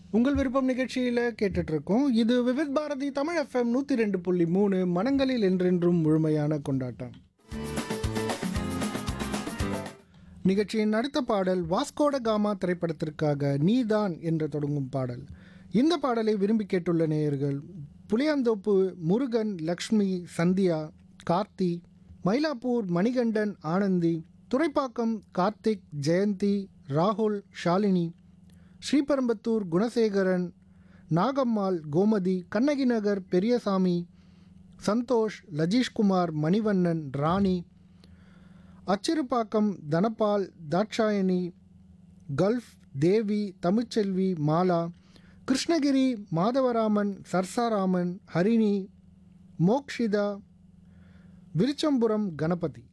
உங்கள் விருப்பம் நிகழ்ச்சியில் கேட்டுட்ருக்கோம் இது விவித் பாரதி தமிழ் எஃப்எம் நூற்றி ரெண்டு புள்ளி மூணு மனங்களில் என்றென்றும் முழுமையான கொண்டாட்டம் நிகழ்ச்சியின் அடுத்த பாடல் வாஸ்கோட காமா திரைப்படத்திற்காக நீதான் என்று தொடங்கும் பாடல் இந்த பாடலை விரும்பி கேட்டுள்ள நேயர்கள் புளியாந்தோப்பு முருகன் லக்ஷ்மி சந்தியா கார்த்தி மயிலாப்பூர் மணிகண்டன் ஆனந்தி துறைப்பாக்கம் கார்த்திக் ஜெயந்தி ராகுல் ஷாலினி ஸ்ரீபெரும்பத்தூர் குணசேகரன் நாகம்மாள் கோமதி கண்ணகி நகர் பெரியசாமி சந்தோஷ் லஜீஷ்குமார் மணிவண்ணன் ராணி அச்சிறுபாக்கம் தனபால் தாட்சாயணி கல்ஃப் தேவி தமிழ்ச்செல்வி மாலா கிருஷ்ணகிரி மாதவராமன் சர்சாராமன் ஹரிணி மோக்ஷிதா விருச்சம்புரம் கணபதி